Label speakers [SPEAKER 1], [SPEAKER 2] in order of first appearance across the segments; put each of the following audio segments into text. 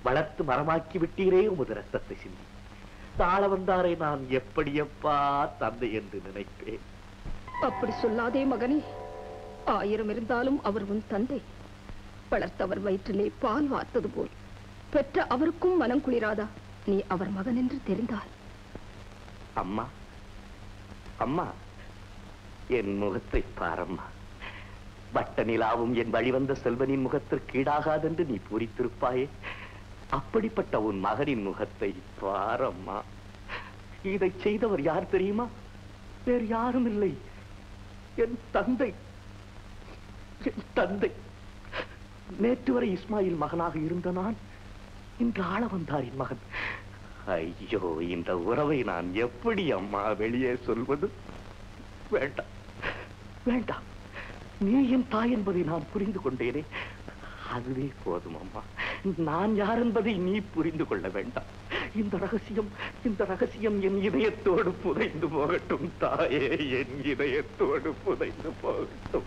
[SPEAKER 1] வளர்த்து மரமாக்கி விட்டீரே உமது ரத்தத்தை சிந்தி தாழ வந்தாரை நான் எப்படியப்பா தந்தை என்று நினைப்பேன்
[SPEAKER 2] அப்படி சொல்லாதே மகனே ஆயிரம் இருந்தாலும் அவர் உன் தந்தை வளர்த்தவர் வயிற்றிலே பால் வார்த்தது போல் பெற்ற அவருக்கும் மனம் குளிராதா நீ அவர் மகன் என்று தெரிந்தால்
[SPEAKER 1] அம்மா அம்மா என் முகத்தை பாரம்மா வட்ட நிலாவும் என் வழிவந்த செல்வனின் முகத்திற்கு ஈடாகாதென்று நீ பூரித்திருப்பாயே அப்படிப்பட்ட உன் மகனின் முகத்தை பாரம்மா இதை செய்தவர் யார் தெரியுமா வேறு யாரும் இல்லை என் தந்தை என் தந்தை நேற்று வரை இஸ்மாயில் மகனாக இருந்த நான் இன்று ஆள வந்தாரின் மகன் ஐயோ இந்த உறவை நான் எப்படி அம்மா வெளியே சொல்வது வேண்டாம் வேண்டாம் நீ என் தாய் என்பதை நான் புரிந்து கொண்டேனே அதுவே போதும் அம்மா நான் யார் என்பதை நீ புரிந்து கொள்ள வேண்டாம் இந்த ரகசியம் இந்த ரகசியம் என் இதயத்தோடு புதைந்து போகட்டும் தாயே என் இதயத்தோடு புதைந்து போகட்டும்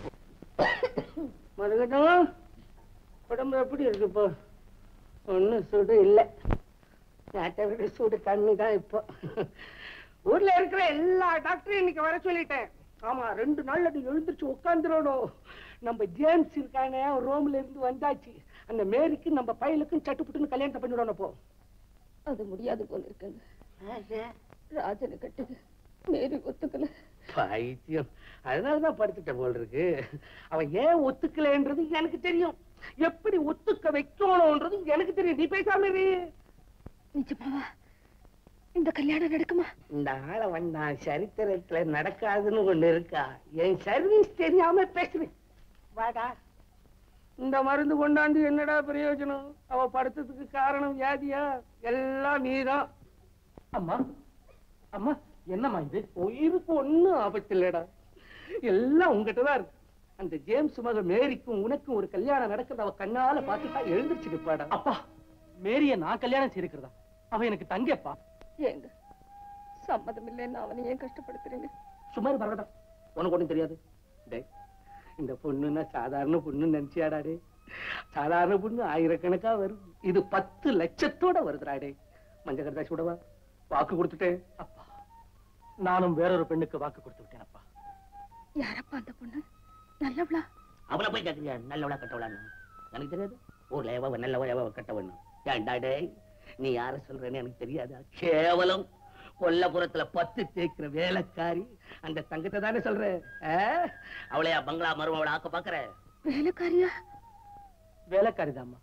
[SPEAKER 3] மறுகட்டும் உடம்பு எப்படி இருக்கு இப்போ ஒன்றும் சுடு இல்லை நேற்றை விட சூடு கம்மி தான் இப்போ ஊர்ல இருக்கிற எல்லா டாக்டரையும் இன்னைக்கு வர சொல்லிட்டேன் ஆமா ரெண்டு நாள்ல நீ எழுந்திருச்சு உட்காந்துடணும் நம்ம ஜேம்ஸ் இருக்கானே அவன் ரோம்ல இருந்து வந்தாச்சு அந்த மேரிக்கு நம்ம பையலுக்கும் சட்டுப்புட்டுன்னு கல்யாணத்தை பண்ணிவிடணும் போ
[SPEAKER 2] அது முடியாது போல இருக்குங்க ராஜனை கட்டுது மேரி ஒத்துக்கல
[SPEAKER 3] பைத்தியம் அதனாலதான் படுத்துட்டேன் போல் இருக்கு அவன் ஏன் ஒத்துக்கலைன்றது எனக்கு தெரியும் எப்படி ஒத்துக்க வைக்கணும்ன்றது எனக்கு தெரியும் நீ பேசாம இரு
[SPEAKER 2] நிஜமாவா இந்த கல்யாணம் நடக்குமா
[SPEAKER 3] இந்த ஆளை வந்தான் சரித்திரத்துல நடக்காதுன்னு ஒண்ணு இருக்கா என் சர்வீஸ் தெரியாம பேசுறேன் வாடா இந்த மருந்து கொண்டாந்து என்னடா பிரயோஜனம் அவ படுத்ததுக்கு காரணம் வியாதியா எல்லாம் நீதான் அம்மா அம்மா என்னம்மா இது உயிருக்கு ஒண்ணும் ஆபத்து இல்லடா எல்லாம் உங்ககிட்ட தான் இருக்கு அந்த ஜேம்ஸ் மக மேரிக்கும் உனக்கும் ஒரு கல்யாணம் நடக்கிறத அவ கண்ணால பார்த்துட்டா எழுந்திருச்சு நிப்பாடா அப்பா மேரிய நான் கல்யாணம் செய்திருக்கிறதா அவ எனக்கு தங்கப்பா
[SPEAKER 2] ஏங்க சம்மதம் இல்லைன்னு அவனை ஏன் கஷ்டப்படுத்துறீங்க
[SPEAKER 3] சுமார் பரவாயில்ல உனக்கு ஒண்ணும் தெரியாது டேய் இந்த பொண்ணுன்னா சாதாரண பொண்ணு நினைச்சியாடா டே சாதாரண பொண்ணு ஆயிரக்கணக்கா வரும் இது பத்து லட்சத்தோட வருதுடா டே மஞ்ச கரதாசி விடவா வாக்கு கொடுத்துட்டேன் அப்பா நானும் வேறொரு பெண்ணுக்கு வாக்கு கொடுத்து விட்டேன் அப்பா
[SPEAKER 2] யாரப்பா அந்த பொண்ணு நல்லவளா
[SPEAKER 3] அவளை போய் கேட்கறியா நல்லவளா கட்டவளான்னு எனக்கு தெரியாது ஊர்ல எவ நல்லவ எவ கட்டவன் ஏன்டா டேய் நீ யார சொல்றேன்னு எனக்கு தெரியாதா கேவலம் கொல்லப்புறத்துல பத்து தேய்க்கிற வேலைக்காரி அந்த தங்கத்தை தானே சொல்ற ஆ? அவளையா பங்களா மருமவளை ஆக்க பாக்குற
[SPEAKER 2] வேலைக்காரியா
[SPEAKER 3] வேலைக்காரி தாம்மா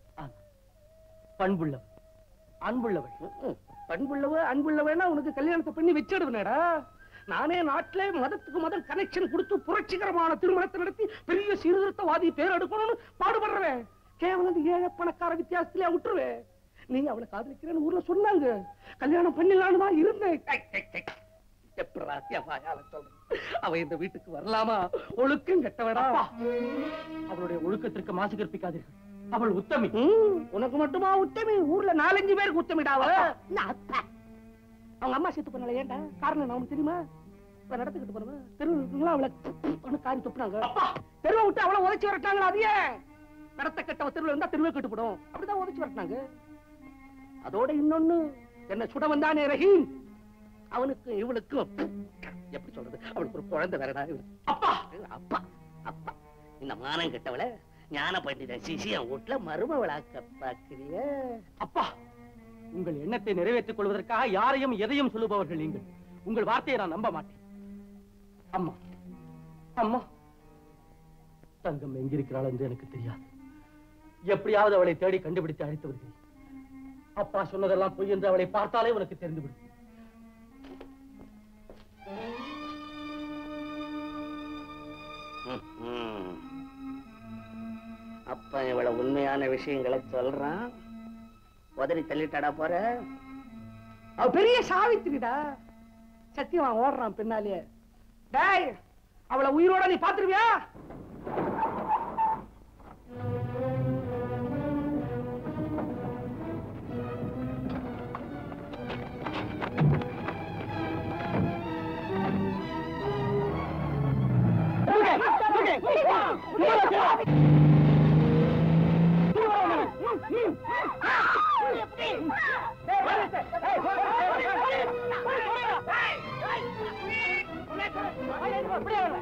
[SPEAKER 3] பண்புள்ளவள் அன்புள்ளவள் பண்புள்ளவ அன்புள்ளவனா உனக்கு கல்யாணத்தை பண்ணி வச்சிடுவேனடா நானே நாட்டிலே மதத்துக்கு மதம் கனெக்ஷன் கொடுத்து புரட்சிகரமான திருமணத்தை நடத்தி பெரிய சீர்திருத்தவாதி பேர் எடுக்கணும்னு பாடுபடுறவன் கேவலம் இந்த ஏழை பணக்கார வித்தியாசத்திலே விட்டுருவேன் நீ அவளை காதலிக்கிறேன்னு ஊர்ல சொன்னாங்க கல்யாணம் பண்ணிடலான்னு தான் இருந்தேன் டை, டை, டை. எப்படிடா எவ்வாயால சொல்றேன் அவ இந்த வீட்டுக்கு வரலாமா ஒழுக்கம் கெட்டவடா அவளுடைய ஒழுக்கத்திற்கு மாசு கற்பிக்காதீர்கள் அவள் உத்தமி உனக்கு மட்டுமா உத்தமி ஊர்ல நாலஞ்சு பேருக்கு உத்தமிடாவ அவங்க அம்மா செத்து பண்ணல ஏன்டா காரணம் என்ன உனக்கு தெரியுமா இவ நடந்துக்கிட்டு போறவ தெருவுல அவளை ஒண்ணு காரி துப்புனாங்க தெருவை விட்டு அவளை உதைச்சு வரட்டாங்களா அது ஏன் நடத்த கெட்டவ தெருவுல இருந்தா தெருவே கெட்டுப்படும் அப்படிதான் உதைச்சு வரட்டாங்க அதோட இன்னொன்னு என்ன சுட வந்தானே ரஹீம் அவனுக்கு இவளுக்கும் எப்படி சொல்றது அவளுக்கு ஒரு குழந்தை வேறடா அப்பா அப்பா அப்பா இந்த மானம் கெட்டவள ஞான பண்டிதன் சிசியன் வீட்டுல மருமவளாக்க பாக்குறிய அப்பா உங்கள் எண்ணத்தை நிறைவேற்றிக் கொள்வதற்காக யாரையும் எதையும் சொல்லுபவர்கள் நீங்கள் உங்கள் வார்த்தையை நான் நம்ப மாட்டேன் அம்மா அம்மா தங்கம் எங்கிருக்கிறாள் என்று எனக்கு தெரியாது எப்படியாவது அவளை தேடி கண்டுபிடித்து அழைத்து வருகிறேன் அப்பா சொன்னதெல்லாம் பொய் என்று அவளை பார்த்தாலே உனக்கு தெரிந்துவிடும் அப்ப இவ்வளவு உண்மையான விஷயங்களை சொல்றான் உதறி தள்ளிட்டாடா போற அவ பெரிய சாவித்திரிடா சத்தியமா ஓடுறான் பின்னாலேயே டேய் அவளை உயிரோட நீ பாத்துருவியா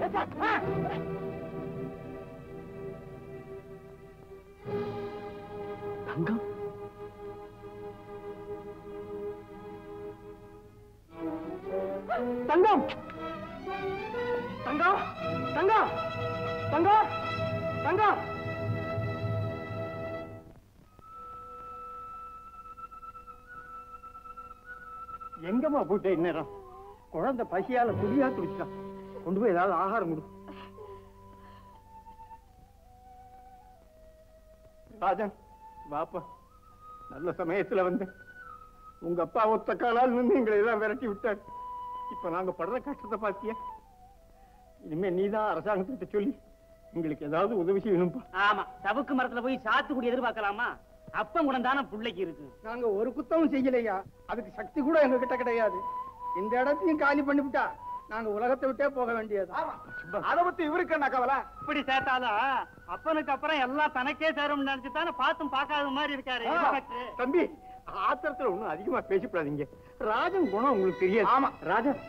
[SPEAKER 1] தங்கம்
[SPEAKER 3] தங்கம் தங்கம் தங்கம் தங்கம் தங்கம்
[SPEAKER 4] எங்கம்மா போயிட்ட இந்நேரம் குழந்தை பசியால துடியா துடிச்சான் கொண்டு போய் ஏதாவது ஆகாரம் கொடு ராஜன் வாப்பா நல்ல சமயத்துல வந்தேன் உங்க அப்பா ஒத்த காலால் நின்று எங்களை எல்லாம் விரட்டி விட்டார் இப்ப நாங்க படுற கஷ்டத்தை பாத்தியா இனிமே நீதான் அரசாங்கத்திட்ட சொல்லி எங்களுக்கு ஏதாவது உதவி செய்யணும்பா
[SPEAKER 5] ஆமா சவுக்கு மரத்துல போய் சாத்துக்குடி எதிர்பார்க்கலாமா அப்பம் கூட தானே பிள்ளைக்கு இருக்கு
[SPEAKER 4] நாங்க ஒரு குத்தமும் செய்யலையா அதுக்கு சக்தி கூட எங்க கிட்ட கிடையாது இந்த இடத்தையும் காலி பண்ணிவிட்டா நாங்க உலகத்தை விட்டே போக வேண்டியது
[SPEAKER 3] அதை பத்தி இவருக்கு என்ன கவலை
[SPEAKER 5] இப்படி சேர்த்தாலும் அப்பனுக்கு அப்புறம் எல்லாம் தனக்கே சேரும் நினைச்சு தானே பார்த்தும் பார்க்காத மாதிரி இருக்காரு
[SPEAKER 4] ஆ,
[SPEAKER 5] இன்ஸ்பெக்டர்.
[SPEAKER 4] தம்பி ஆத்திரத்துல ஒண்ணும் அதிகமா பேசிப்படாதீங்க ராஜன் குணம் உங்களுக்கு தெரியாது ஆமா ராஜன்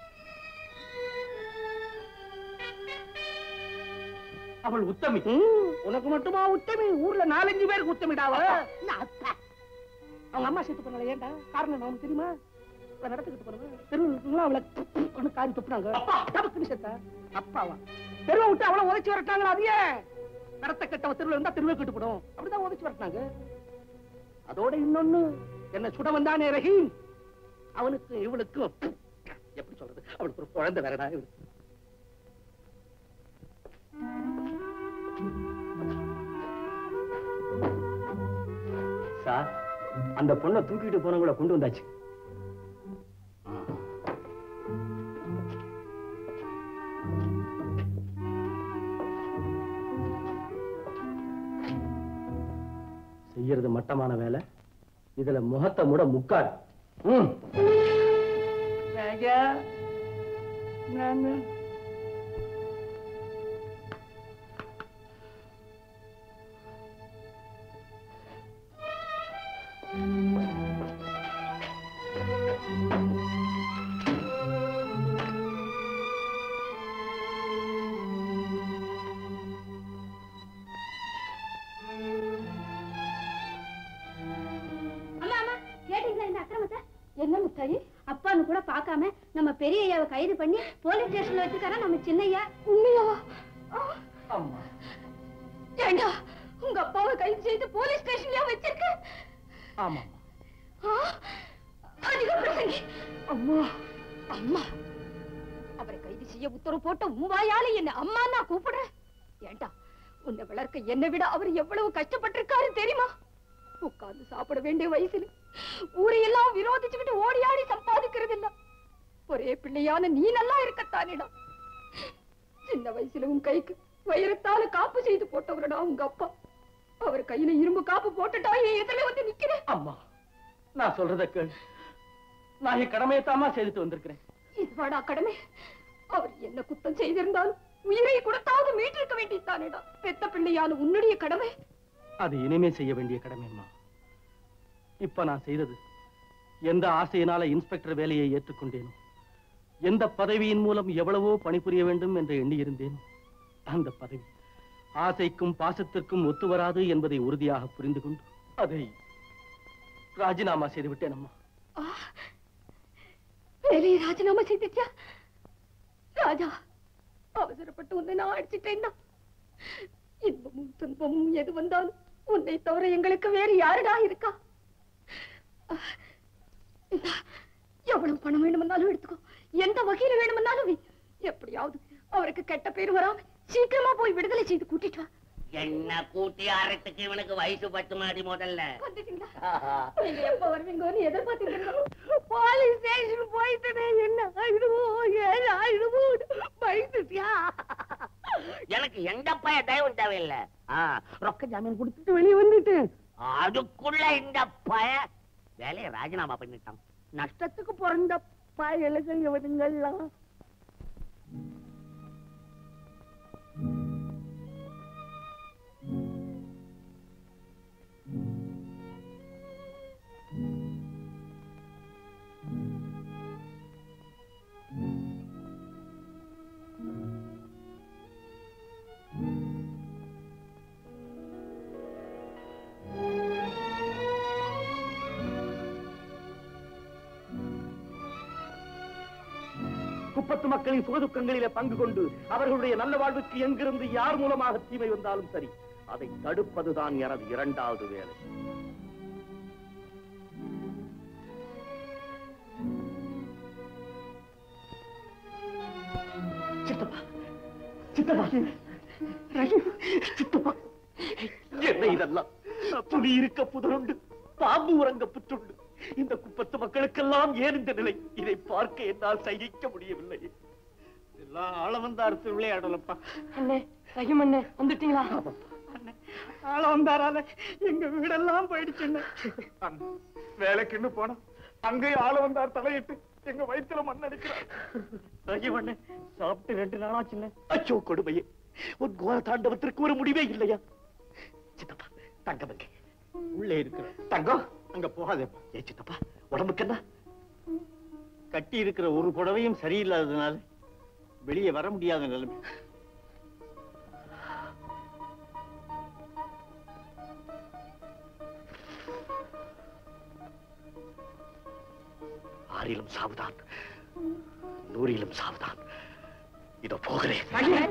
[SPEAKER 5] அவள் உத்தமி
[SPEAKER 3] உனக்கு மட்டுமா உத்தமி ஊர்ல நாலஞ்சு பேருக்கு உத்தமிடாவ அவங்க அம்மா செத்து பண்ணல ஏன்டா காரணம் நான் தெரியுமா அவளை நடத்துக்கிட்டு போனவன் தெருவுல அவளை ஒண்ணு காரி துப்புனாங்க டபக்குன்னு செத்தா அப்பாவா தெருவை விட்டு அவளை உதைச்சு வரட்டாங்களா அது ஏன் நடத்த கெட்டவ தெருவில் இருந்தா தெருவே கெட்டு போடும் அப்படிதான் உதைச்சு வரட்டாங்க அதோட இன்னொன்னு என்ன சுட வந்தானே ரஹீம் அவனுக்கு இவளுக்கும் எப்படி சொல்றது அவளுக்கு ஒரு குழந்தை வேறடா இவளுக்கு
[SPEAKER 5] சார் அந்த பொண்ணை தூக்கிட்டு போனவங்கள கொண்டு வந்தாச்சு செய்யறது மட்டமான வேலை இதுல முகத்தை மூட முக்காடு ம்
[SPEAKER 3] ராஜா நானு
[SPEAKER 6] அம்மா அம்மா கேட்டீங்களா இந்த அக்கிரமத்தை
[SPEAKER 2] என்ன முத்தாயி
[SPEAKER 6] அப்பான்னு கூட பார்க்காம நம்ம பெரிய ஐயாவை கைது பண்ணி போலீஸ் ஸ்டேஷன்ல வச்சுக்காரன் நம்ம சின்னையா
[SPEAKER 2] உண்மையாவா
[SPEAKER 5] அம்மா
[SPEAKER 2] ஏண்டா உங்க அப்பாவை கைது செய்து போலீஸ் ஸ்டேஷன்லயா வச்சிருக்க
[SPEAKER 5] ஆமா
[SPEAKER 2] ஆ? அதிக பிரசங்கி அம்மா அம்மா அவரை கைது செய்ய உத்தரவு போட்ட உவாயால என்ன அம்மா நான் கூப்பிடுறேன் ஏண்டா உன்னை வளர்க்க என்னை விட அவர் எவ்வளவு கஷ்டப்பட்டிருக்காரு தெரியுமா உட்கார்ந்து சாப்பிட வேண்டிய வயசுல ஊரையெல்லாம் விரோதிச்சுக்கிட்டு ஓடி ஆடி சம்பாதிக்கிறது இல்ல ஒரே பிள்ளையான நீ நல்லா இருக்கத்தானேடா சின்ன வயசுல உன் கைக்கு வைரத்தால காப்பு செய்து போட்டவரடா உங்க அப்பா அவர் கையில இரும்பு காப்பு போட்டுட்டா என் எதிரில வந்து நிக்கிறேன்
[SPEAKER 5] அம்மா நான் சொல்றத கேள் நான் என் கடமையை தாமா செய்துட்டு வந்திருக்கிறேன்
[SPEAKER 2] இதுவாடா கடமை அவர் என்ன குத்தம் செய்திருந்தாலும் உயிரை கொடுத்தாவது மீட்டிருக்க வேண்டியதானேடா பெத்த பிள்ளையான உன்னுடைய கடமை
[SPEAKER 5] அது இனிமே செய்ய வேண்டிய கடமை அம்மா இப்ப நான் செய்தது எந்த ஆசையினால இன்ஸ்பெக்டர் வேலையை ஏற்றுக்கொண்டேனோ எந்த பதவியின் மூலம் எவ்வளவோ பணிபுரிய வேண்டும் என்று எண்ணியிருந்தேனோ அந்த பதவி ஆசைக்கும் பாசத்திற்கும் ஒத்து வராது என்பதை உறுதியாக புரிந்து கொண்டு அதை ராஜினாமா செய்து விட்டேன் அம்மா
[SPEAKER 2] ஆ, வேலையை ராஜினாமா செய்துட்டியா ராஜா அவசரப்பட்டு உன்னை நான் அடிச்சிட்டேன்னா இன்பமும் துன்பமும் எது வந்தாலும் உன்னை தவிர எங்களுக்கு வேறு யாருடா இருக்கா ஆ, இந்தா, எவ்வளவு பணம் வேணுமென்னாலும் எடுத்துக்கோ எந்த வகையில வேணுமென்னாலும் வை. எப்படியாவது அவருக்கு கெட்ட பேர் வராம சீக்கிரமா போய் விடுதலை செய்து கூட்டிட்டு வா
[SPEAKER 7] என்ன கூட்டி ஆறத்துக்கு இவனுக்கு வயசு பத்து மாடி முதல்ல
[SPEAKER 2] வந்துட்டீங்களா நீங்க எப்ப வருவீங்கன்னு எதிர்பார்த்துட்டு இருந்தோம் போலீஸ் ஸ்டேஷன் போயிட்டு என்ன ஆயிடுவோ ஏன் ஆயிடுவோ பயந்துட்டியா
[SPEAKER 7] எனக்கு எந்த பய தயவும் தேவையில்லை ஆ, ரொக்க ஜாமீன் கொடுத்துட்டு
[SPEAKER 3] வெளியே வந்துட்டு
[SPEAKER 7] அதுக்குள்ள இந்த பய வேலையை ராஜினாமா பண்ணிட்டான்
[SPEAKER 3] நஷ்டத்துக்கு பிறந்த பயலுகள் இவனுங்கெல்லாம்
[SPEAKER 1] குப்பத்து மக்களின் சுகதுக்கங்களிலே பங்கு கொண்டு அவர்களுடைய நல்ல வாழ்வுக்கு எங்கிருந்து யார் மூலமாக தீமை வந்தாலும் சரி அதை தடுப்பதுதான் எனது இரண்டாவது வேலை சித்தப்பா சித்தப்பா ரஹீம், சித்தப்பா என்ன இதெல்லாம் புலி இருக்க புதருண்டு பாம்பு உறங்க புற்றுண்டு இந்த குப்பத்து மக்களுக்கெல்லாம் ஏன் இந்த நிலை இதை பார்க்க என்னால் சகிக்க முடியவில்லை
[SPEAKER 4] எல்லாம் ஆள வந்தார் திருவிளையாடலப்பா
[SPEAKER 3] அண்ணே ரஹீம் அண்ணே வந்துட்டீங்களா
[SPEAKER 4] ஆள வந்தாரால எங்க வீடெல்லாம் போயிடுச்சுன்னு வேலைக்குன்னு போனா அங்கேயும் ஆள வந்தார் தலையிட்டு எங்க வயித்துல மண் அடிக்கிறார்
[SPEAKER 1] ரஹீமண்ணே சாப்பிட்டு ரெண்டு நாளாச்சுல்ல அச்சோ கொடுமையே உன் கோர தாண்டவத்திற்கு ஒரு முடிவே இல்லையா சித்தப்பா தங்கம் எங்கே
[SPEAKER 4] உள்ளே இருக்கிற
[SPEAKER 1] தங்கம்
[SPEAKER 4] அங்க போகாதேப்பா
[SPEAKER 1] ஏ சித்தப்பா உடம்புக்கு என்ன
[SPEAKER 4] கட்டி இருக்கிற ஒரு புடவையும் சரியில்லாததுனால வெளியே வர முடியாத நிலைமை
[SPEAKER 1] ஆறிலும் சாவுதான் நூறிலும் சாவுதான் இதோ போகிறேன்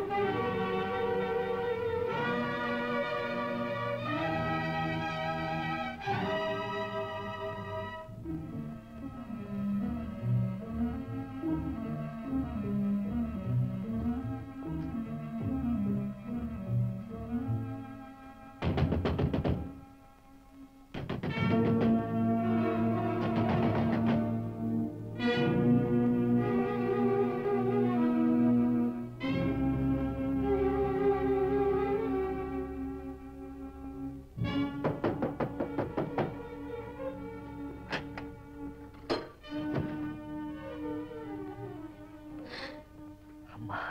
[SPEAKER 1] அம்மா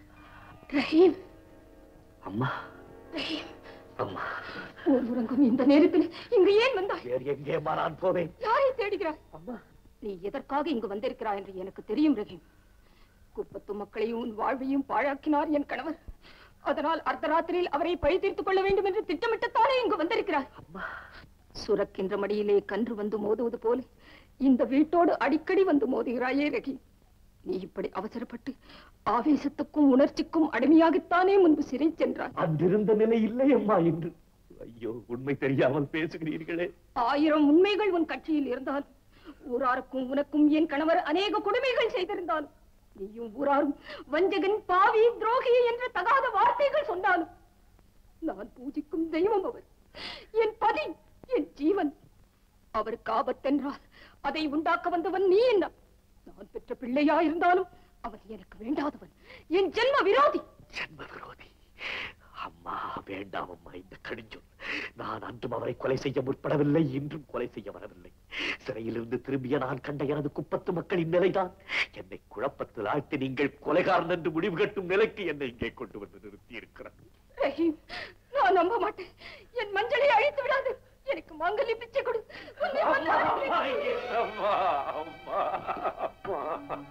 [SPEAKER 2] ரஹீம்
[SPEAKER 1] அம்மா
[SPEAKER 2] ரஹீம்
[SPEAKER 1] அம்மா
[SPEAKER 2] ஊர் உறங்கும் இந்த நேரத்தில் இங்கு ஏன் வந்தாய்
[SPEAKER 1] வேறு எங்கே நான் போவேன்
[SPEAKER 2] யாரை தேடுகிறாய்
[SPEAKER 1] அம்மா
[SPEAKER 2] நீ எதற்காக இங்கு வந்திருக்கிறாய் என்று எனக்கு தெரியும் ரஹீம் குப்பத்து மக்களையும் உன் வாழ்வையும் பாழாக்கினார் என் கணவர் அதனால் அர்த்தராத்திரியில் அவரை பழி தீர்த்துக் கொள்ள வேண்டும் என்று திட்டமிட்டுத்தானே இங்கு வந்திருக்கிறாய்
[SPEAKER 1] அம்மா
[SPEAKER 2] சுரக்கின்ற மடியிலே கன்று வந்து மோதுவது போல இந்த வீட்டோடு அடிக்கடி வந்து மோதுகிறாயே ரஹீம் நீ இப்படி அவசரப்பட்டு ஆவேசத்துக்கும் உணர்ச்சிக்கும் அடிமையாகத்தானே முன்பு சிறை சென்றாய்
[SPEAKER 1] அன்றிருந்த நிலை இல்லை அம்மா என்று ஐயோ உண்மை தெரியாமல் பேசுகிறீர்களே
[SPEAKER 2] ஆயிரம் உண்மைகள் உன் கட்சியில் இருந்தால் ஊராருக்கும் உனக்கும் என் கணவர் அநேக கொடுமைகள் செய்திருந்தாலும் நீயும் ஊராரும் வஞ்சகன் பாவி துரோகி என்ற தகாத வார்த்தைகள் சொன்னாலும் நான் பூஜிக்கும் தெய்வம் அவர் என் பதி என் ஜீவன் அவருக்கு ஆபத்தென்றால் அதை உண்டாக்க வந்தவன் நீ என்ன நான் பெற்ற பிள்ளையா இருந்தாலும் அவன் எனக்கு வேண்டாதவன் என் ஜென்ம விரோதி
[SPEAKER 1] ஜென்ம விரோதி அம்மா வேண்டாம் அம்மா இந்த கடிஞ்சொல் நான் அன்றும் அவரை கொலை செய்ய முற்படவில்லை இன்றும் கொலை செய்ய வரவில்லை சிறையிலிருந்து திரும்பிய நான் கண்ட எனது குப்பத்து மக்களின் நிலைதான் என்னை குழப்பத்தில் ஆழ்த்தி நீங்கள் கொலைகாரன் என்று முடிவு கட்டும் நிலைக்கு என்னை இங்கே கொண்டு வந்து நிறுத்தி இருக்கிறார்
[SPEAKER 2] ரஹீம் நான் நம்ப மாட்டேன் என் மஞ்சளை அழித்து விடாது எனக்கு மாங்கல்ய பிச்சை கொடு உன்னை மன்றாடுகிறேன்.
[SPEAKER 1] அம்மா, அம்மா, அம்மா.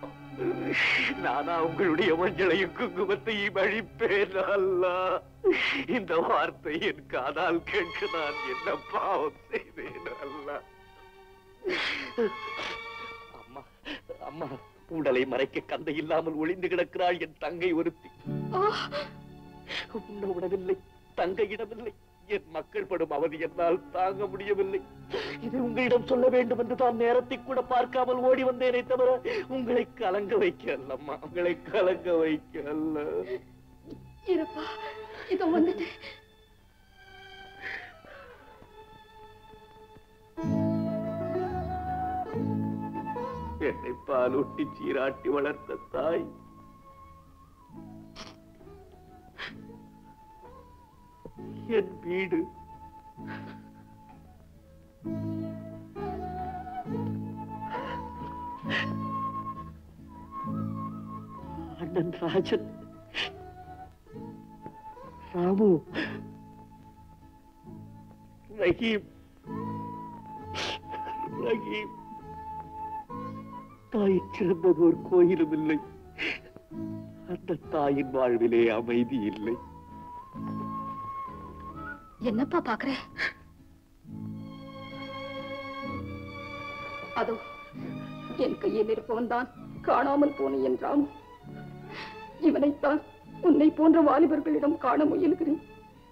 [SPEAKER 1] நானா உங்களுடைய மஞ்சளையும் குங்குமத்தையும் அழிப்பேன் அல்லா இந்த வார்த்தை என் காதால் கேட்க நான் என்ன பாவம் செய்தேன் அல்லா அம்மா அம்மா உடலை மறைக்க கந்தை இல்லாமல் ஒளிந்து கிடக்கிறாள் என் தங்கை ஒருத்தி
[SPEAKER 2] ஆ,
[SPEAKER 1] உண்ண உணவில்லை தங்க இடமில்லை என் மக்கள் படும் அவதி என்னால் தாங்க முடியவில்லை இதை உங்களிடம் சொல்ல வேண்டும் என்று தான் நேரத்தை கூட பார்க்காமல் ஓடி வந்தேனே தவிர உங்களை கலங்க வைக்க அல்லம்மா உங்களை கலங்க வைக்க அல்ல
[SPEAKER 2] இருப்பா இதோ வந்துட்டு
[SPEAKER 1] என்னை பாலூட்டி சீராட்டி வளர்த்த தாய் என் வீடு அண்ணன் ராஜன் ராமு ரஹீம் ரஹீம் தாய் சிறந்தது ஒரு கோயிலும் இல்லை அந்த தாயின் வாழ்விலே அமைதி இல்லை
[SPEAKER 2] என்னப்பா பாக்குற அதோ என் கையில் இருப்பவன் தான் காணாமல் போன என் ராமு இவனைத்தான் உன்னை போன்ற வாலிபர்களிடம் காண முயல்கிறேன்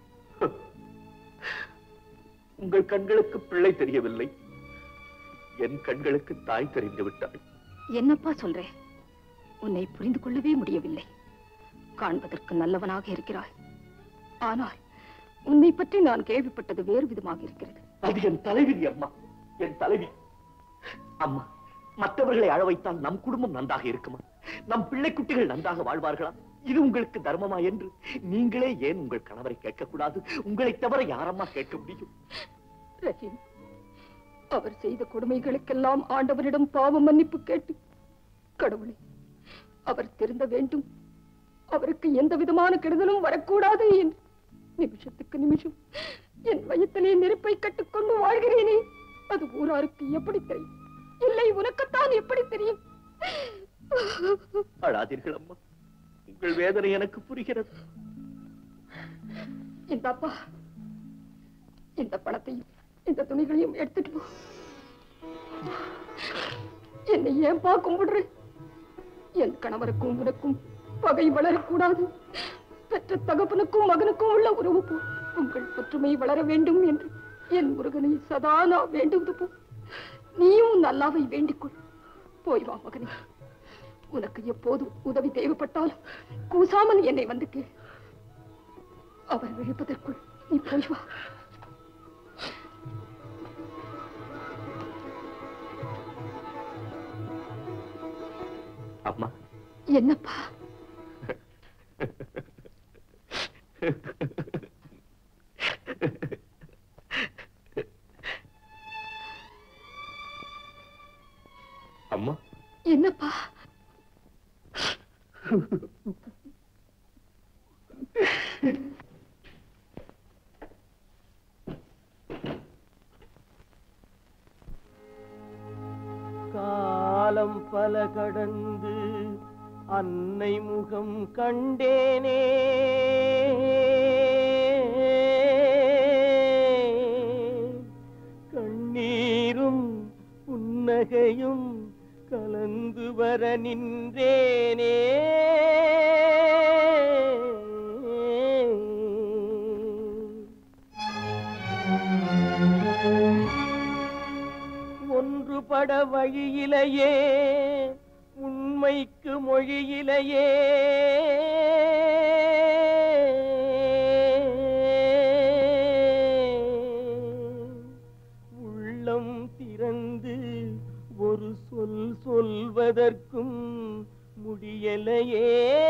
[SPEAKER 1] உங்கள் கண்களுக்கு பிள்ளை தெரியவில்லை என் கண்களுக்கு தாய் தெரிந்து விட்டாள்
[SPEAKER 2] என்னப்பா சொல்றேன் உன்னை புரிந்து கொள்ளவே முடியவில்லை காண்பதற்கு நல்லவனாக இருக்கிறாய் ஆனால் உன்னை பற்றி நான் கேள்விப்பட்டது வேறு விதமாக இருக்கிறது
[SPEAKER 1] அது என் தலைவிதி அம்மா என் தலைவி அம்மா மற்றவர்களை அழ வைத்தால் நம் குடும்பம் நன்றாக இருக்குமா நம் பிள்ளை குட்டிகள் நன்றாக வாழ்வார்களா இது உங்களுக்கு தர்மமா என்று நீங்களே ஏன் உங்கள் கணவரை கேட்கக்கூடாது உங்களை தவிர யாரம்மா கேட்க முடியும்
[SPEAKER 2] ரஹீம் அவர் செய்த கொடுமைகளுக்கெல்லாம் ஆண்டவரிடம் பாவ மன்னிப்பு கேட்டு கடவுளே அவர் திருந்த வேண்டும் அவருக்கு எந்த விதமான கெடுதலும் வரக்கூடாது என்று நிமிஷத்துக்கு நிமிஷம் என் வயத்திலே நெருப்பை கட்டுக்கொண்டு வாழ்கிறேனே அது ஊராருக்கு எப்படி தெரியும் இல்லை உனக்குத்தான் எப்படி தெரியும்
[SPEAKER 1] அழாதீர்கள் அம்மா உங்கள் வேதனை எனக்கு புரிகிறது
[SPEAKER 2] இந்த அப்பா இந்த பணத்தையும் இந்த துணிகளையும் எடுத்துட்டு போ என்னை ஏன் கும்பிடுற என் கணவருக்கும் உனக்கும் பகை வளரக்கூடாது பெற்ற தகப்பனுக்கும் மகனுக்கும் உள்ள உறவு போ உங்கள் ஒற்றுமை வளர வேண்டும் என்று என் முருகனை சதா நான் வேண்டுவது போ நீயும் உன் அல்லாவை வேண்டிக்கொள் போய் வா மகனே உனக்கு எப்போது உதவி தேவைப்பட்டாலும் கூசாமல் என்னை வந்து கேள் அவர் விழிப்பதற்குள் நீ போய் வா
[SPEAKER 1] அம்மா
[SPEAKER 2] என்னப்பா
[SPEAKER 1] அம்மா
[SPEAKER 2] என்னப்பா
[SPEAKER 5] காலம் பல கடந்து அன்னை முகம் கண்டேனே கண்ணீரும் புன்னகையும் கலந்து வர நின்றேனே ஒன்றுபட வழியிலேயே உண்மைக்கு மொழியிலேயே உள்ளம் திறந்து ஒரு சொல் சொல்வதற்கும் முடியலையே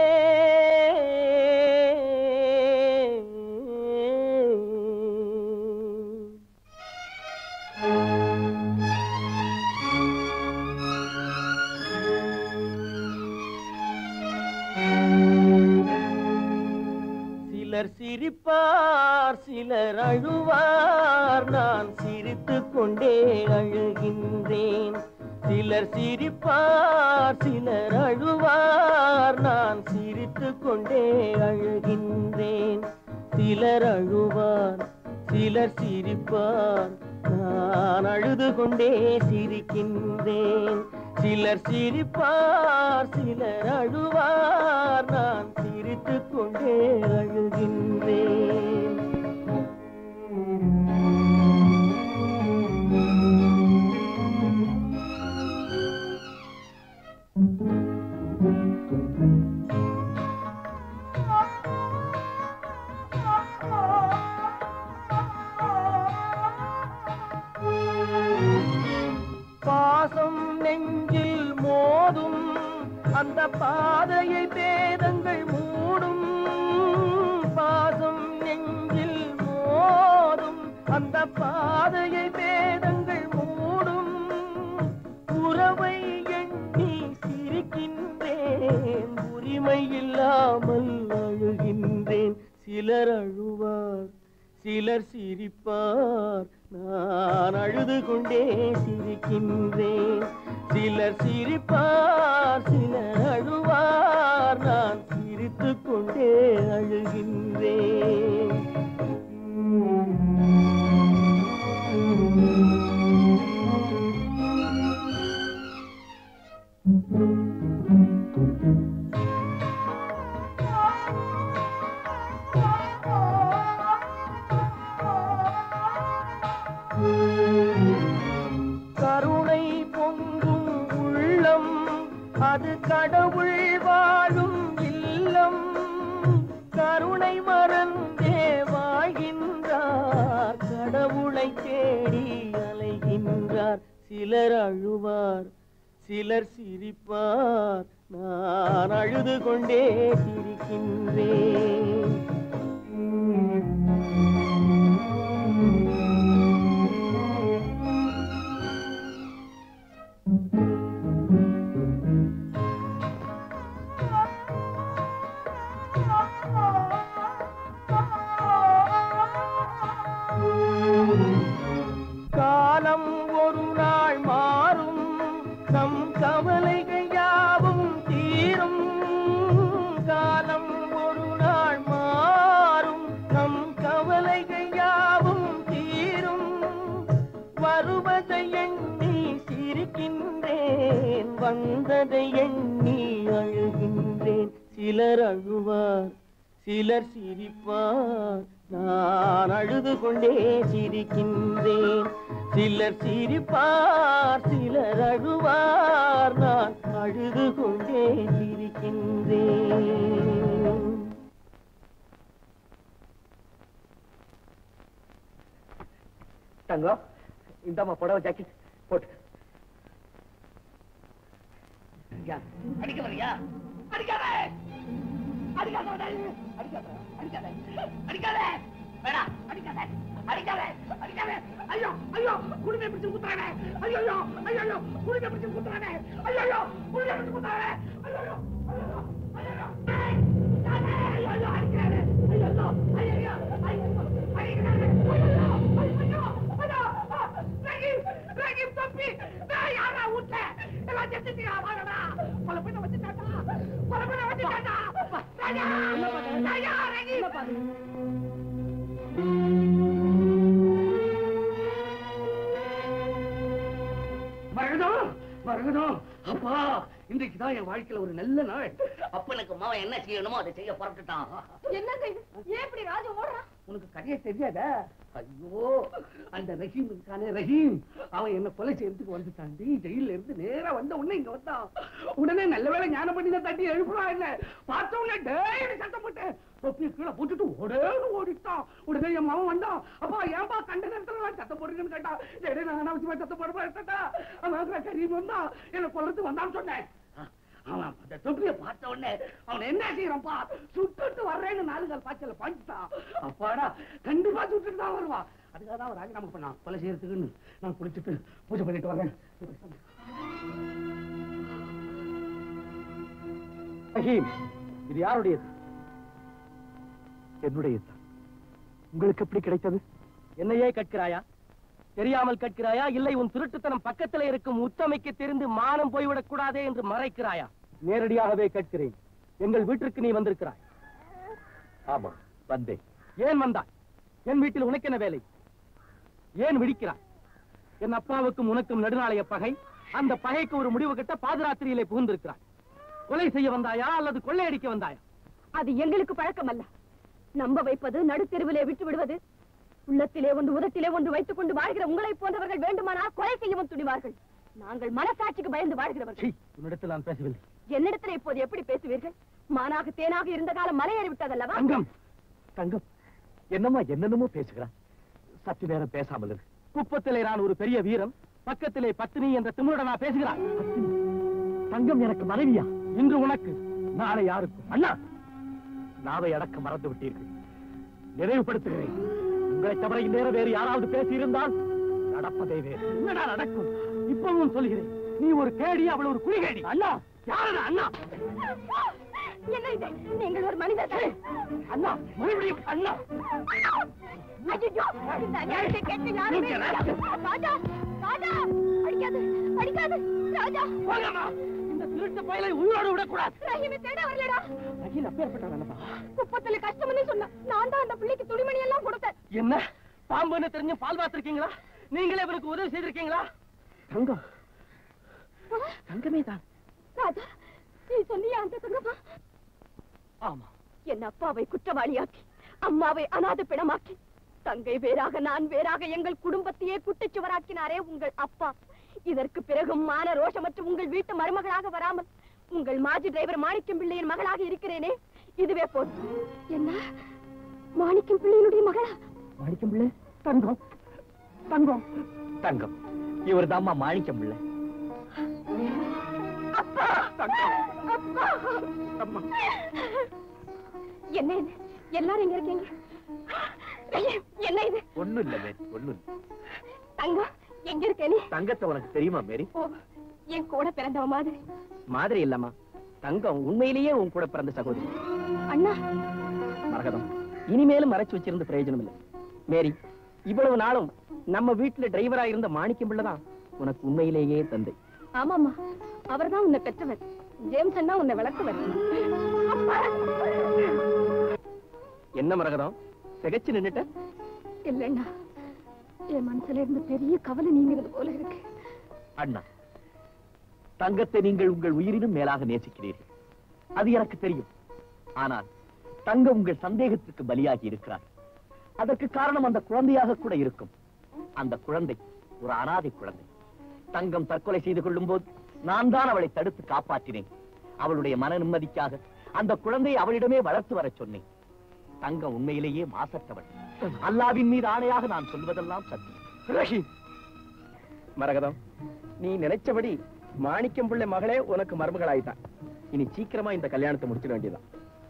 [SPEAKER 5] சிலர் சிரிப்பார் சிலர் அழுவார் நான் சிரித்துக் கொண்டே அழுகின்றேன் சிலர் சிரிப்பார் சிலர் அழுவார் நான் சிரித்துக் கொண்டே அழுகின்றேன் சிலர் அழுவார் சிலர் சிரிப்பார் நான் அழுது கொண்டே சிரிக்கின்றேன் சிலர் சிரிப்பார் சிலர் அழுவார் நான் சிரித்துக் கொண்டே அழுகின்றேன் பாசம் நெஞ்சில் மோதும் அந்த பாதையை பேதங்கள் மூடும் பாசம் நெஞ்சில் மோதும் அந்த பாதையை பேதங்கள் மூடும் உறவை எண்ணி சிரிக்கின்றேன் உரிமை இல்லாமல் அழுகின்றேன் சிலர் அழுவார் சிலர் சிரிப்பார் நான் அழுது கொண்டே சிரிக்கின்றேன் சிலர் சிரிப்பார் சிலர் அழுவார் நான் சிரித்துக் கொண்டே அழுகின்றேன்
[SPEAKER 8] அது கடவுள் வாழும் இல்லம் கருணை மறந்தே வாழ்கின்றார் கடவுளை தேடி அலைகின்றார் சிலர் அழுவார் சிலர் சிரிப்பார் நான் அழுது கொண்டே சிரிக்கின்றேன் காலம் ஒரு நாள் மாறும் நம் கவலைகள் யாவும் தீரும் காலம் ஒரு நாள் மாறும் நம் கவலைகள் யாவும் தீரும் வருவதை எண்ணி சிரிக்கின்றேன் வந்ததை எண்ணி அழுகின்றேன் சிலர் அழுவார் சிலர் சிரிப்பார் நான் அழுது கொண்டே சிரிக்கின்றேன் சிலர் சிரிப்பார் சிலர் அழுவார் நான் அழுது கொண்டே சிரிக்கின்றேன்
[SPEAKER 3] தங்கம் இந்தாம்மா புடவை ஜாக்கெட் போட்டு யா, அடிக்க வரியா அடிக்காத அடிக்காத உடனே. அடிக்காத அடிக்காத அடிக்காத வேடா அடிக்காத அடிக்காத அடிக்காத ஐயோ ஐயோ குடும்பை பிடிச்சு குத்துறானே ஐயோ ஐயோ ஐயோ ஐயோ குடும்பை பிடிச்சு குத்துறானே ஐயோ ஐயோ குடும்பை பிடிச்சு குத்துறானே ஐயோ ஐயோ ஐயோ ஐயோ ஏய், குத்தாதே. ஐயோ ஐயோ அடிக்கிறானே ஐயோ ஐயோ ஐயோ ஐயோ அடிக்கிறானே ஐயோ ஐயோ ஐயோ ஐயோ ரஹீம் ரஹீம் தம்பி நான் யாரா வீட்ல எல்லாம் செத்துட்டீங்க வாடா கொலை பண்ண வச்சுட்டாடா கொலை பண்ண வச்சுட்டாடா ராஜா ராஜா ரஹீம் மருகதம் மருகதம் அப்பா இன்றைக்கு தான் என் வாழ்க்கையில ஒரு நல்ல நாள்
[SPEAKER 7] அப்பனுக்கு மாவன் என்ன செய்யணுமோ அதை செய்ய புறப்பட்டுட்டான்
[SPEAKER 6] என்னங்க இது ஏன் இப்படி ராஜு ஓடுறான்
[SPEAKER 3] உனக்கு கதையே தெரியாதா ஐயோ அந்த ரஹீம் இருக்கானே ரஹீம் அவன் என்ன கொலை செய்யறதுக்கு வந்துட்டாண்டி ஜெயில இருந்து நேரா வந்த உடனே இங்க வந்தான் உடனே நல்ல வேளை ஞானம் பண்ணி தான் தட்டி எழுப்புறான் என்ன பார்த்த உடனே டேய் சத்தம் போட்டு தொப்பியை கீழே போட்டுட்டு ஓடேன்னு ஓடிட்டான் உடனே என் மாமன் வந்தான் அப்பா ஏன்பா கண்ட நேரத்துல நான் சத்தம் போடுறீங்கன்னு கேட்டான் டேய் நான் அனாவசியமா சத்தம் போட கேட்டா அவன் கரீம் வந்தான் என்ன கொல்றதுக்கு வந்தான்னு சொன்னேன் அவன் அந்த தொப்பியை பார்த்த உடனே அவன் என்ன செய்யறான்ப்பா சுட்டுட்டு வர்றேன்னு நாலு கால் பாய்ச்சல பாஞ்சுட்டான் அப்பாடா கண்டிப்பா சுட்டுட்டு தான் வருவான் அதுக்காக தான் அவன் ராஜினாமா பண்ணான் கொலை செய்யறதுக்குன்னு நான் குளிச்சுட்டு பூஜை பண்ணிட்டு வரேன்
[SPEAKER 5] ரஹீம் இது யாருடையது என்னுடையது உங்களுக்கு எப்படி கிடைத்தது என்னையே கேட்கிறாயா தெரியாமல் கேட்கிறாயா இல்லை உன் திருட்டுத்தனம் பக்கத்தில் இருக்கும் உத்தமைக்கு தெரிந்து மானம் போய்விடக் கூடாதே என்று மறைக்கிறாயா நேரடியாகவே கேட்கிறேன் எங்கள் வீட்டிற்கு நீ வந்திருக்கிறாய் ஆமா வந்தேன் ஏன் வந்தாய் என் வீட்டில் உனக்கு என்ன வேலை ஏன் விழிக்கிறாய் என் அப்பாவுக்கும் உனக்கும் நடுநாளைய பகை அந்த பகைக்கு ஒரு முடிவு கட்ட பாதராத்திரியிலே புகுந்திருக்கிறாய் கொலை செய்ய வந்தாயா அல்லது கொள்ளையடிக்க வந்தாயா
[SPEAKER 2] அது எங்களுக்கு பழக்கம் அல்ல நம்ப வைப்பது நடுத்தெருவிலே விட்டு விடுவது உள்ளத்திலே ஒன்று உதட்டிலே ஒன்று வைத்துக் கொண்டு வாழ்கிற உங்களை போன்றவர்கள் வேண்டுமானால் கொலை செய்யவும் துணிவார்கள் நாங்கள் மனசாட்சிக்கு பயந்து வாழ்கிறவர்கள்
[SPEAKER 5] சீ, உன்னிடத்தில் நான் பேசவில்லை
[SPEAKER 2] என்னிடத்தில் இப்போது எப்படி பேசுவீர்கள் மானாக தேனாக இருந்த காலம் மலையேறி விட்டதல்லவா
[SPEAKER 5] தங்கம் தங்கம் என்னம்மா என்னென்னமோ பேசுகிறான் சற்று நேரம் பேசாமல் இரு குப்பத்திலே நான் ஒரு பெரிய வீரன் பக்கத்திலே பத்தினி என்ற திமுருடன் நான் பேசுகிறான் பத்தினி? தங்கம் எனக்கு மனைவியா இன்று உனக்கு நாளை யாருக்கும் அண்ணா நாவை அடக்க மறந்து விட்டீர்கள் நினைவுபடுத்துகிறேன் உங்களை தவிர இந்நேரம் வேறு யாராவது பேசியிருந்தால் நடப்பதே வேறு என்னடா நடக்கும் இப்பவும் சொல்கிறேன் நீ ஒரு கேடி அவள் ஒரு குடிகேடி அண்ணா யாரடா அண்ணா
[SPEAKER 2] என்ன இது நீங்கள் ஒரு மனிதர் தானே?
[SPEAKER 5] அண்ணா மறுபடியும் அண்ணா
[SPEAKER 2] ஐயையோ, இந்த அநியாயத்தை கேட்டு யாருமே இல்லை. ராஜா ராஜா அடிக்காது அடிக்காது ராஜா
[SPEAKER 5] போங்கம்மா இந்த திருட்டு பயலை உயிரோடு விடக்கூடாது
[SPEAKER 2] ரஹீமை தேட வரலடா
[SPEAKER 5] ரஹீல் அப்பேற்பட்டவனப்பா
[SPEAKER 2] குப்பத்துல கஷ்டம்னு சொன்னா நான் தான் அந்த பிள்ளைக்கு துணிமணி எல்லாம் கொடுத்தேன்
[SPEAKER 5] என்ன பாம்புன்னு தெரிஞ்சு பால் பார்த்திருக்கீங்களா நீங்களே இவருக்கு உதவி செய்திருக்கீங்களா தங்கம் தங்கமே தான்
[SPEAKER 2] ராஜா நீ சொன்னியா அந்த தங்கமா
[SPEAKER 5] ஆமா
[SPEAKER 2] என் அப்பாவை குற்றவாளியாக்கி அம்மாவை அனாதை பிணமாக்கி தங்கை வேறாக நான் வேறாக எங்கள் குடும்பத்தையே குட்டிச்சுவராக்கினாரே உங்கள் அப்பா இதற்கு பிறகும் மான ரோஷமற்ற உங்கள் வீட்டு மருமகளாக வராமல் உங்கள் மாஜி டிரைவர் மாணிக்கம் பிள்ளையின் மகளாக இருக்கிறேனே இதுவே போதும் என்ன மாணிக்கம் பிள்ளையினுடைய மகளா
[SPEAKER 3] மாணிக்கம் பிள்ளை தங்கம் தங்கம் தங்கம் இவர் தாம்மா மாணிக்கம் பிள்ளை
[SPEAKER 2] என்ன இது எல்லாரும் எங்க இருக்கீங்க ஐயா, என்ன இது
[SPEAKER 3] ஒண்ணும் இல்ல மேரி ஒண்ணும் இல்ல
[SPEAKER 2] தங்கம் எங்க இருக்க நீ
[SPEAKER 3] தங்கத்தை உனக்கு தெரியுமா மேரி
[SPEAKER 2] ஓ என் கூட பிறந்தவ மாதிரி
[SPEAKER 3] மாதிரி இல்லம்மா தங்கம் உண்மையிலேயே உன் கூட பிறந்த சகோதரி
[SPEAKER 2] அண்ணா
[SPEAKER 3] மரகதம் இனிமேலும் மறைச்சு வச்சிருந்து பிரயோஜனம் இல்லை மேரி இவ்வளவு நாளும் நம்ம வீட்டுல டிரைவரா இருந்த மாணிக்கம் பிள்ளை தான் உனக்கு உண்மையிலேயே தந்தை
[SPEAKER 2] ஆமாமா அவர்தான் உன்னை பெற்றவர் ஜேம்ஸ் அண்ணா உன்னை வளர்த்தவர்
[SPEAKER 3] என்ன மரகதம் சிகைச்சு நின்னுட்ட
[SPEAKER 2] இல்லைண்ணா என் மனசுல இருந்த பெரிய கவலை நீங்கிறது போல இருக்கு
[SPEAKER 3] அண்ணா தங்கத்தை நீங்கள் உங்கள் உயிரினும் மேலாக நேசிக்கிறீர்கள் அது எனக்கு தெரியும் ஆனால் தங்கம் உங்கள் சந்தேகத்துக்கு பலியாகி இருக்கிறார் அதற்கு காரணம் அந்த குழந்தையாக கூட இருக்கும் அந்த குழந்தை ஒரு அனாதை குழந்தை தங்கம் தற்கொலை செய்து கொள்ளும் போது நான் தான் அவளை தடுத்து காப்பாற்றினேன் அவளுடைய மன நிம்மதிக்காக அந்த குழந்தையை அவளிடமே வளர்த்து வரச் சொன்னேன் தங்கம் உண்மையிலேயே மாசற்றவள் அல்லாவின் மீது ஆணையாக நான் சொல்வதெல்லாம் சத்தியம் மரகதம் நீ நினைச்சபடி மாணிக்கம் பிள்ளை மகளே உனக்கு மருமகளாயிட்டான் இனி சீக்கிரமா இந்த கல்யாணத்தை முடிச்சிட வேண்டியதான்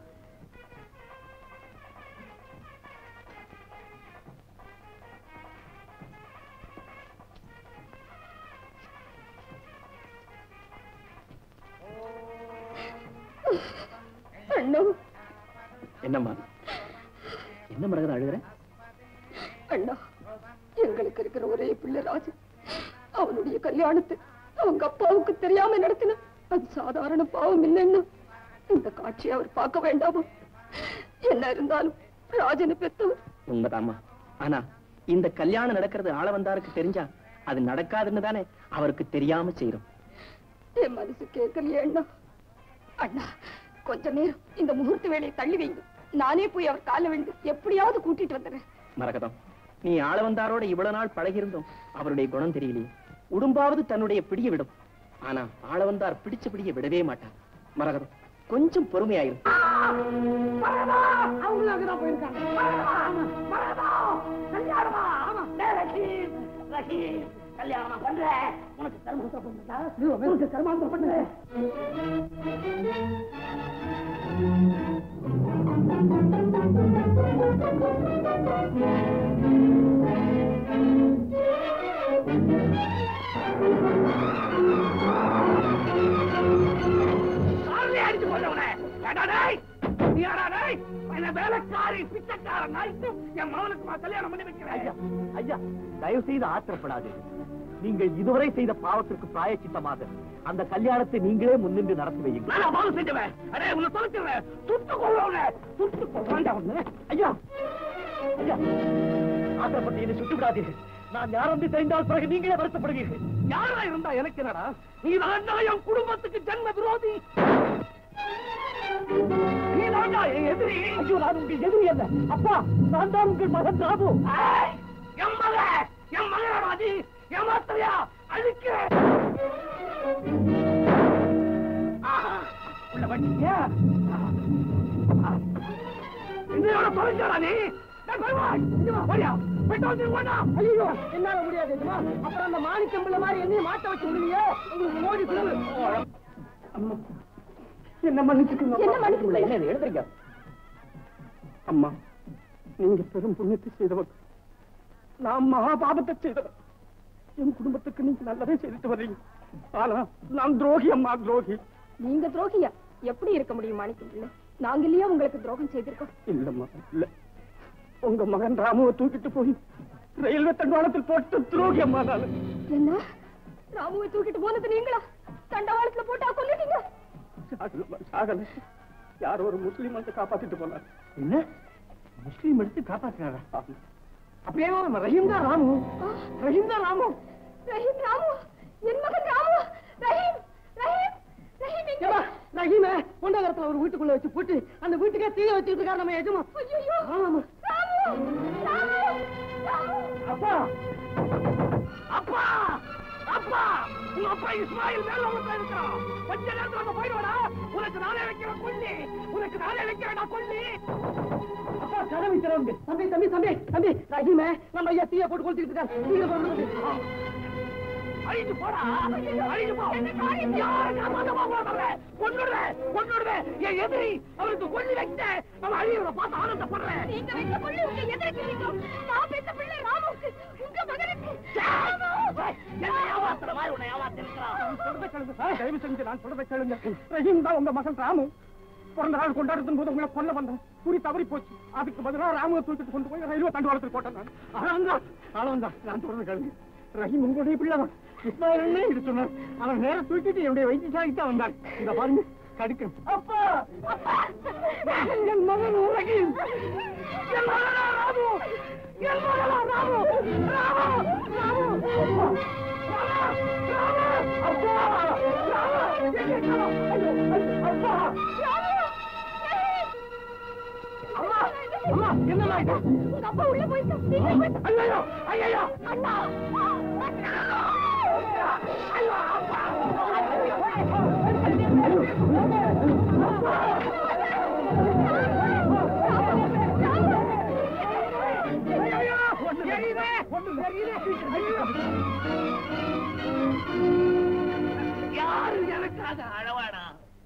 [SPEAKER 2] அண்ணா
[SPEAKER 3] என்னம்மா என்ன மரகதம் அழுகுற
[SPEAKER 2] அண்ணா எங்களுக்கு இருக்கிற ஒரே பிள்ளை ராஜு அவனுடைய கல்யாணத்தை அவங்க அப்பாவுக்கு தெரியாம நடத்தின அது சாதாரண பாவம் இல்லைன்னா இந்த காட்சியை அவர் பார்க்க வேண்டாமா என்ன இருந்தாலும் ராஜனை பெத்தவர்
[SPEAKER 3] உண்மைதாம்மா ஆனா இந்த கல்யாணம் நடக்கிறது ஆள வந்தாருக்கு தெரிஞ்சா அது நடக்காதுன்னு தானே அவருக்கு தெரியாம செய்யறோம்
[SPEAKER 2] என் மனசு கேட்கலையே அண்ணா அண்ணா கொஞ்ச நேரம் இந்த முகூர்த்த வேலையை தள்ளி வைங்க நானே போய் அவர் கால விழுந்து எப்படியாவது கூட்டிட்டு வந்துடுறேன்
[SPEAKER 3] மரகதம் நீ ஆள வந்தாரோட இவ்வளவு நாள் பழகியிருந்தோம் அவருடைய குணம் தெரியலையே உடும்பாவது தன்னுடைய பிடிய விடும் ஆனா ஆள வந்தார் பிடிச்ச பிடிய விடவே மாட்டார் மரகதம் கொஞ்சம் பொறுமையாயிரும்
[SPEAKER 7] அவங்களும் அங்கதான் போயிருக்காங்க மரகதம் கல்யாணமா ஆமா டேய் ரஹீம் ரஹீம் கல்யாணமா பண்ற உனக்கு கர்மாந்திரம் பண்ணுறா உனக்கு கர்மாந்திரம் பண்ற காலையிலே அடிச்சு போடுறவனே ஏடா டேய் நீ யாரா டேய் என்ன வேலைக்காரி பிச்சைக்காரன் நாய்க்கு என் மகனுக்கு நான் கல்யாணம் பண்ணி வைக்கிறேன்
[SPEAKER 3] ஐயா ஐயா தயவு செய்து ஆத்திரப்படாது நீங்கள் இதுவரை செய்த பாவத்திற்கு பிராயச்சித்தமாக அந்த கல்யாணத்தை நீங்களே முன்னின்று நடத்தி வையுங்கள்
[SPEAKER 7] நான் பாவம் செஞ்சவன் அடே உன்னை தொலைச்சிடுறேன் சுட்டு கொள்ளுவனே சுட்டு கொள்ளாண்டா உன்னை
[SPEAKER 3] ஐயா ஐயா ஆத்திரப்பட்டு என்னை சுட்டு விடாதீர்கள் நான் யாரென்று தெரிந்தால் பிறகு நீங்களே வருத்தப்படுவீர்கள்
[SPEAKER 7] யாரா இருந்தா எனக்கு என்னடா நீ தான் என் குடும்பத்துக்கு ஜென்ம விரோதி நீ தாண்டா என் எதிரி
[SPEAKER 3] ஐயோ நான் உங்கள் எதிரி அல்ல அப்பா நான் தான் உங்கள் மகன் ராபு
[SPEAKER 7] ஏய், என் மக என் மகனோட அது என் மாத்திரையா அழிக்க ஆஹா, உள்ள வண்டியா என்னோட தொலைஞ்சாடா நீ டேய், வருவாய். இங்க வா, வாடியா. பெட்ரோல் தீர்வு வேண்டாம்.
[SPEAKER 3] ஐயோ என்னால முடியாது எஜமா. அப்புறம் அந்த மாணிக்கம் பிள்ளை மாதிரி என்னையும் மாட்ட வச்சு விடுவியே உங்களுக்கு மோடி பிள்ளை
[SPEAKER 4] என்ன மன்னிச்சுக்கோங்க
[SPEAKER 2] என்ன மன்னிப்பு
[SPEAKER 3] என்ன இது எழுதுறீங்க
[SPEAKER 4] அம்மா நீங்க பெரும் புண்ணியத்தை செய்தவர் நான் மகா பாபத்தை செய்தவர் என் குடும்பத்துக்கு நீங்க நல்லதே செய்துட்டு வர்றீங்க ஆனா நான் துரோகி அம்மா துரோகி
[SPEAKER 2] நீங்க துரோகியா எப்படி இருக்க முடியும் மாணிக்கம் பிள்ளை நாங்க இல்லையா உங்களுக்கு துரோகம் செய்திருக்கோம்
[SPEAKER 4] இல்லம்மா இல்ல உங்க மகன் ராமுவை தூக்கிட்டு போய் ரயில்வே தண்டவாளத்தில் போட்டு துரோகி அம்மா நான்
[SPEAKER 2] என்ன ராமுவை தூக்கிட்டு போனது நீங்களா தண்டவாளத்துல போட்டா கொல்லிட்டீங்க
[SPEAKER 4] சாகலம்மா சாகல யாரோ ஒரு முஸ்லீம் வந்து காப்பாத்திட்டு போனார்
[SPEAKER 3] என்ன முஸ்லீம் எடுத்து காப்பாத்தினாரா
[SPEAKER 4] ஆமா.
[SPEAKER 3] அப்படியே ரஹீம் தான் ராமு ரஹீம் தான் ராமு
[SPEAKER 2] ரஹீம் ராமு என் மகன் ராமு ரஹீம் ரஹீம் ரஹீம் எங்க?
[SPEAKER 3] ரஹீம பொண்டகரத்துல ஒரு வீட்டுக்குள்ள வச்சு போட்டு அந்த வீட்டுக்கே தீய வச்சுட்டு இருக்காரு நம்ம எஜமா
[SPEAKER 2] ஐயையோ!
[SPEAKER 3] ஆமாமா
[SPEAKER 2] ராமு! ராமு! ராமு!
[SPEAKER 3] அப்பா
[SPEAKER 7] அப்பா அப்பா உங்க
[SPEAKER 3] உங்க அப்பா இஸ்மாயில் மேலோகத்துல இருக்கிறான் கொஞ்ச நேரத்துல நம்ம போயிடுவாடா உனக்கு நானே வைக்கிறேன் கொல்லி உனக்கு நானே வைக்கிறேன் நான் கொல்லி அப்பா கடமை திறவுங்க தம்பி தம்பி தம்பி தம்பி ரஹீமே நம்ம ஐயா தீய போட்டு கொளுத்திட்டு இருக்காரு தீய போட்டு அழிஞ்சு போடா அழிஞ்சு போ யாரை காப்பாத்த போறாங்க கொன்னுடுவேன் கொன்னுடுவேன் என் எதிரி அவருக்கு கொல்லி வைக்க நம்ம அழியறத பார்த்து ஆனந்தப்படுறேன்
[SPEAKER 6] நீங்க வைத்த கொள்ளி உங்க எதிர்க்கு நிற்கும். நான் பெத்த பிள்ளை ராமுவுக்கு, உங்க மகனுக்கு.
[SPEAKER 3] என்ன ஏமாத்துற மாதிரி உன்னை ஏமாத்திருக்கிறான் சொல்றத கேளுங்க தயவு செஞ்சு நான் சொல்றத கேளுங்க ரஹீம் தான் உங்க மகன் ராமு பிறந்த நாள் கொண்டாடுறது போது உங்களை கொல்ல வந்தேன் குறி தவறி போச்சு அதுக்கு பதிலா ராமுவை தூக்கிட்டு கொண்டு போய் ரயில்வே தண்டுவாளத்தில் போட்டேன் நான் ஆனந்தா ஆனந்தா நான் சொல்றத கேளுங்க ரஹீம் உங்களுடைய பிள்ளைதான் இஸ்மாயிலே இது சொன்னார் அவன் நேரம் தூக்கிட்டு என்னுடைய வைத்தியசாலைக்கு தான் வந்தான் இத பாருங்க கடுக்கும் அப்பா அப்பா என் மகன் ரஹீம் என் மகனா ராமு என் மகனா ராமு ராமு ராமு
[SPEAKER 6] உங்க அப்பா உள்ள போயிட்டான். சீக்கிரம் போய் அண்ணா
[SPEAKER 3] யாரு எனக்காக அழவாடா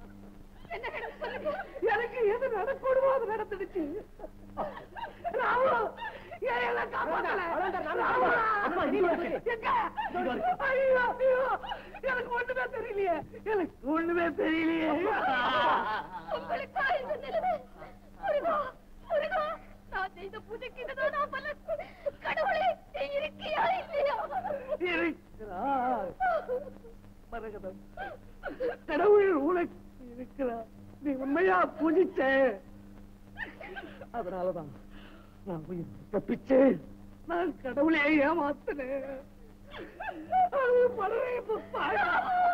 [SPEAKER 3] எனக்கு எது நடக்கணுமோ அது நடந்துடுச்சு ராமு, ஏன் என்னை காப்பாத்தல? ராமு, எங்க? ஐயோ, ஐயோ, எனக்கு ஒண்ணுமே தெரியலையே எனக்கு ஒண்ணுமே தெரியலையே
[SPEAKER 6] உங்களுக்கா இந்த நிலைமை? முருகா, முருகா, நான் செய்த பூஜைக்கு இதுதான் நான் பலன். கடவுளே, நீ இருக்கியா இல்லையா?
[SPEAKER 3] இருக்கிறார் மரகதம் கடவுள் உனக்கு இருக்கிறார் நீ உண்மையா பூஜிச்ச அதனாலதான் நான் உயிர் தப்பிச்சேன் நான் கடவுளே ஏமாத்தினேன் அது பலரை புத்தாயா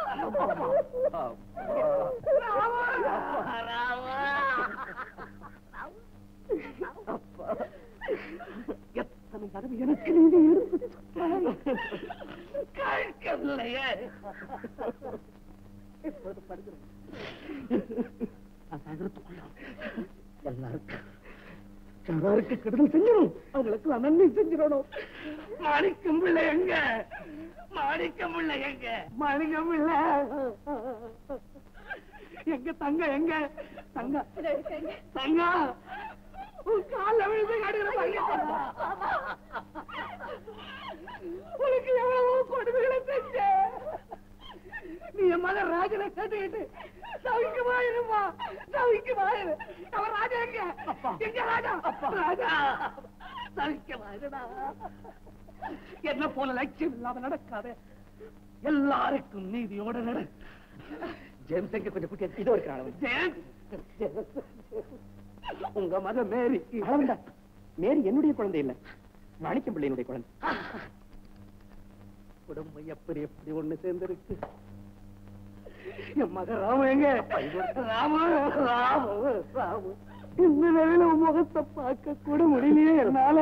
[SPEAKER 3] எத்தனை தடவை எனக்கு நீதி எடுத்து கேட்கவில்லையே இப்போது படுகிறேன் நான் சாகரத்துக்குள்ள எல்லாருக்கும் யாராருக்கு கெடுதல் செஞ்சிடும் அவங்களுக்கு நான் நன்மை செஞ்சிடணும் மாணிக்கம் பிள்ளை எங்க மாணிக்கம் பிள்ளை எங்க மாணிக்கம் பிள்ளை எங்க தங்க எங்க தங்க தங்க உன் கால்ல விழுந்து கடுகிற தங்க உனக்கு எவ்வளவோ கொடுமைகளை செஞ்ச நீ என் மகன் ராஜனை கேட்டுக்கிட்டு தவிக்குமா இருமா தவிக்குமா இரு அவன் ராஜா எங்க எங்க ராஜா ராஜா தவிக்குமா இருடா என்ன போல லட்சியம் இல்லாம நடக்காத எல்லாருக்கும் நீதியோட நட ஜேம்ஸ் எங்க கொஞ்சம் குட்டி இதோ இருக்கிறான் ஜேம்ஸ் உங்க மகன் மேரி
[SPEAKER 5] அளவண்டா மேரி என்னுடைய குழந்தை இல்ல மாணிக்கம் பிள்ளையினுடைய குழந்தை
[SPEAKER 3] குடும்பம் எப்படி எப்படி ஒண்ணு சேர்ந்திருக்கு என் மகன் ராம எங்க ராம ராம ராம இந்த நிலையில உன் முகத்தை பார்க்க கூட முடியலையே என்னால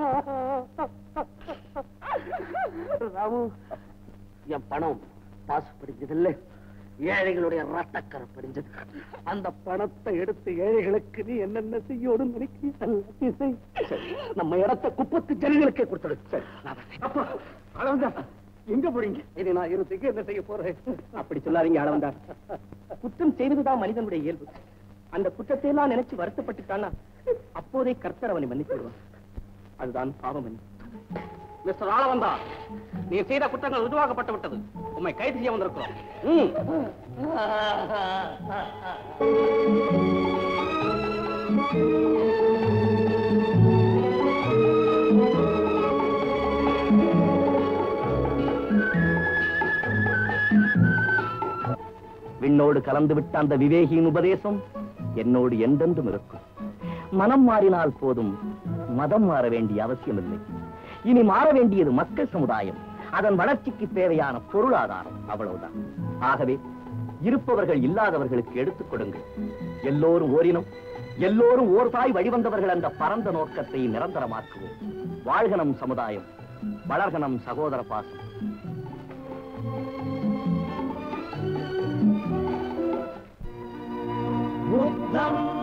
[SPEAKER 3] ராமு என் பணம் பாசு படிஞ்சதில்லை ஏழைகளுடைய ரத்தக்கரை படிஞ்சது அந்த பணத்தை எடுத்து ஏழைகளுக்கு நீ என்னென்ன செய்யணும் நினைக்கிறீ நம்ம இடத்த குப்பத்து ஜனங்களுக்கே கொடுத்துடு அப்பா அளவுதான் எங்க போறீங்க இனி நான் இருந்துக்கு என்ன செய்ய போறேன்
[SPEAKER 5] அப்படி சொல்லாதீங்க அளவந்தா குற்றம் செய்வதுதான் மனிதனுடைய இயல்பு அந்த குற்றத்தை எல்லாம் நினைச்சு வருத்தப்பட்டுட்டானா அப்போதே கர்த்தர் அவனை மன்னித்து விடுவான் அதுதான் பாவம் மன்னி
[SPEAKER 3] மிஸ்டர் ஆளவந்தா நீ செய்த குற்றங்கள் உருவாக்கப்பட்டு விட்டது உண்மை கைது செய்ய வந்திருக்கிறோம் ம்.
[SPEAKER 1] விண்ணோடு கலந்து விட்ட அந்த விவேகியின் உபதேசம் என்னோடு என்றென்றும் இருக்கும் மனம் மாறினால் போதும் மதம் மாற வேண்டிய அவசியமில்லை இனி மாற வேண்டியது மக்கள் சமுதாயம் அதன் வளர்ச்சிக்கு தேவையான பொருளாதாரம் அவ்வளவுதான் ஆகவே இருப்பவர்கள் இல்லாதவர்களுக்கு எடுத்துக் கொடுங்கள் எல்லோரும் ஓரினம் எல்லோரும் ஓர் தாய் வழிவந்தவர்கள் என்ற பரந்த நோக்கத்தை நிரந்தரமாக்குவோம் வாழ்க நம் சமுதாயம் வளர்க நம் சகோதர பாசம்
[SPEAKER 8] நம்